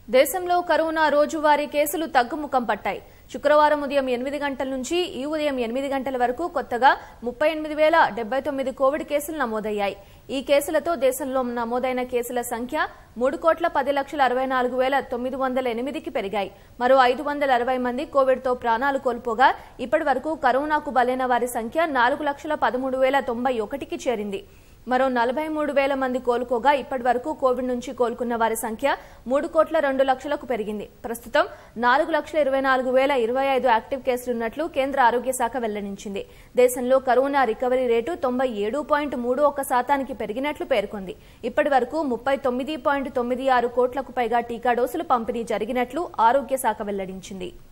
దేశంలో కరోనా రోజువారీ కేసులు తగ్గుముఖం పట్టాయి శుక్రవారం ఉదయం ఎనిమిది గంటల నుంచి ఈ ఉదయం ఎనిమిది గంటల వరకు కొత్తగా ముప్పై ఎనిమిది వేల డెబ్బై తొమ్మిది కోవిడ్ కేసులు నమోదయ్యాయి ఈ కేసులతో దేశంలో నమోదైన కేసుల సంఖ్య మూడు కోట్ల పది లక్షల అరవై నాలుగు వేల తొమ్మిది వందల ఎనిమిదికి పెరిగాయి మరో ఐదు వందల అరవై మంది కోవిడ్తో ప్రాణాలు కోల్పోగా ఇప్పటి వరకు కరోనాకు బలైన వారి సంఖ్య నాలుగు లక్షల పదమూడు వేల తొంభై ఒకటికి చేరింది మరో నలభై మూడు వేల మంది కోలుకోగా ఇప్పటి వరకు కోవిడ్ నుంచి కోలుకున్న వారి సంఖ్య మూడు కోట్ల రెండు లక్షలకు పెరిగింది ప్రస్తుతం నాలుగు లక్షల ఇరవై నాలుగు వేల ఇరవై ఐదు యాక్టివ్ కేసులున్నట్లు కేంద్ర ఆరోగ్య శాఖ వెల్లడించింది దేశంలో కరోనా రికవరీ రేటు తొంభై ఏడు పాయింట్ మూడు ఒక శాతానికి పెరిగినట్లు పేర్కొంది ఇప్పటి వరకు ముప్పై తొమ్మిది పాయింట్ తొమ్మిది ఆరు కోట్లకు పైగా టీకా డోసులు పంపిణీ జరిగినట్లు ఆరోగ్య శాఖ వెల్లడించింది